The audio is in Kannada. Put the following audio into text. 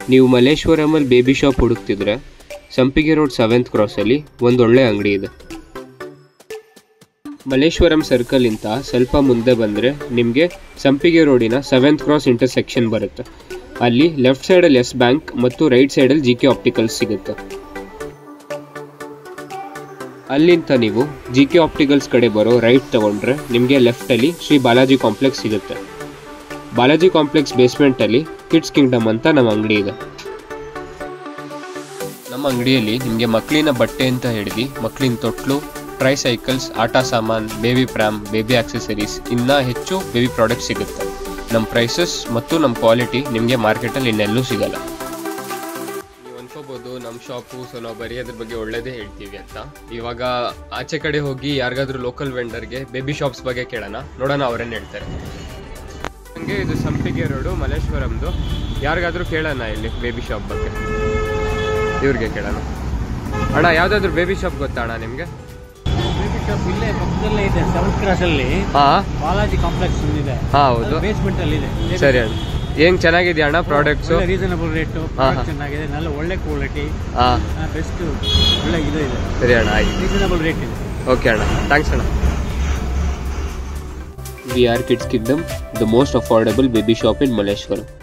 ನೀವು ಮಲ್ಲೇಶ್ವರಮಲ್ಲಿ ಬೇಬಿ ಶಾಪ್ ಹುಡುಕ್ತಿದ್ರೆ ಸಂಪಿಗೆ ರೋಡ್ ಸೆವೆಂತ್ ಕ್ರಾಸಲ್ಲಿ ಒಂದು ಒಳ್ಳೆ ಅಂಗಡಿ ಇದೆ ಮಲ್ಲೇಶ್ವರಂ ಸರ್ಕಲಿಂದ ಸ್ವಲ್ಪ ಮುಂದೆ ಬಂದರೆ ನಿಮಗೆ ಸಂಪಿಗೆ ರೋಡಿನ ಸೆವೆಂತ್ ಕ್ರಾಸ್ ಇಂಟರ್ಸೆಕ್ಷನ್ ಬರುತ್ತೆ ಅಲ್ಲಿ ಲೆಫ್ಟ್ ಸೈಡಲ್ಲಿ ಎಸ್ ಬ್ಯಾಂಕ್ ಮತ್ತು ರೈಟ್ ಸೈಡಲ್ಲಿ ಜಿ ಕೆ ಆಪ್ಟಿಕಲ್ಸ್ ಸಿಗುತ್ತೆ ಅಲ್ಲಿಂದ ನೀವು ಜಿ ಕೆ ಆಪ್ಟಿಕಲ್ಸ್ ಕಡೆ ಬರೋ ರೈಟ್ ತಗೊಂಡ್ರೆ ನಿಮಗೆ ಲೆಫ್ಟಲ್ಲಿ ಶ್ರೀ ಬಾಲಾಜಿ ಕಾಂಪ್ಲೆಕ್ಸ್ ಸಿಗುತ್ತೆ ಬಾಲಾಜಿ ಕಾಂಪ್ಲೆಕ್ಸ್ ಬೇಸ್ಮೆಂಟಲ್ಲಿ ಕಿಡ್ಸ್ ಕಿಂಗ್ಡಮ್ ಅಂತ ನಮ್ಮ ಅಂಗಡಿ ಇದೆ ನಮ್ಮ ಅಂಗಡಿಯಲ್ಲಿ ನಿಮಗೆ ಮಕ್ಕಳಿನ ಬಟ್ಟೆ ಅಂತ ಹಿಡಿದು ಮಕ್ಕಳಿನ ತೊಟ್ಲು ಟ್ರೈ ಸೈಕಲ್ಸ್ ಆಟ ಸಾಮಾನ್ ಬೇಬಿ ಪ್ರ್ಯಾಮ್ ಬೇಬಿ ಆಕ್ಸೆಸರೀಸ್ ಇನ್ನೂ ಹೆಚ್ಚು ಬೇಬಿ ಪ್ರಾಡಕ್ಟ್ ಸಿಗುತ್ತೆ ನಮ್ಮ ಪ್ರೈಸಸ್ ಮತ್ತು ನಮ್ಮ ಕ್ವಾಲಿಟಿ ನಿಮಗೆ ಮಾರ್ಕೆಟಲ್ಲಿ ಇನ್ನೆಲ್ಲೂ ಸಿಗಲ್ಲ ನೀವು ಅನ್ಕೋಬೋದು ನಮ್ಮ ಶಾಪು ಸೊ ನಾವು ಬರೀ ಅದ್ರ ಬಗ್ಗೆ ಒಳ್ಳೇದೇ ಹೇಳ್ತೀವಿ ಅಂತ ಇವಾಗ ಆಚೆ ಕಡೆ ಹೋಗಿ ಯಾರಿಗಾದ್ರೂ ಲೋಕಲ್ ವೆಂಡರ್ಗೆ ಬೇಬಿ ಶಾಪ್ಸ್ ಬಗ್ಗೆ ಕೇಳೋಣ ನೋಡೋಣ ಅವ್ರೇನು ಹೇಳ್ತಾರೆ ಹಂಗೆ ಇದು ಸಂಪಿಗೆ ರೋಡು ಮಲ್ಲೇಶ್ವರಂದು ಯಾರಿಗಾದ್ರೂ ಕೇಳೋಣ ಇಲ್ಲಿ ಬೇಬಿ ಶಾಪ್ ಬಗ್ಗೆ ಇವ್ರಿಗೆ ಕೇಳೋಣ ಅಣ್ಣ ಯಾವ್ದಾದ್ರು ಬೇಬಿ ಶಾಪ್ ಗೊತ್ತಾ ಅಣ್ಣ ನಿಮ್ಗೆ ಬೇಬಿ ಶಾಪ್ ಇಲ್ಲೇ ಪಕ್ಕದಲ್ಲೇ ಇದೆ ಸೆವೆಂತ್ ಕ್ರಾಸ್ ಅಲ್ಲಿ ಹಾ ಬಾಲಾಜಿ ಕಾಂಪ್ಲೆಕ್ಸ್ ಇದೆ ಹಾ ಹೌದು ಬೇಸ್ಮೆಂಟ್ ಅಲ್ಲಿ ಇದೆ ಸರಿ ಅಣ್ಣ ಹೆಂಗ್ ಚೆನ್ನಾಗಿದೆಯಾ ಅಣ್ಣ ಪ್ರಾಡಕ್ಟ್ಸು ರೀಸನಬಲ್ ರೇಟು ಹಾ, ಹಾ. ಚೆನ್ನಾಗಿದೆ നല്ല ಒಳ್ಳೆ ಕ್ವಾಲಿಟಿ ಹಾ ಬೆಸ್ಟ್ ಒಳ್ಳೆ ಇದು ಇದೆ ಸರಿ ಅಣ್ಣ ಆಯ್ತು ರೀಸನಬಲ್ ರೇಟ್ ಇದೆ ಓಕೆ ಅಣ್ಣ ಥ್ಯಾಂಕ್ಸ್ ಅಣ್ಣ we are Kids Kingdom the most affordable baby shop in Malleshwaram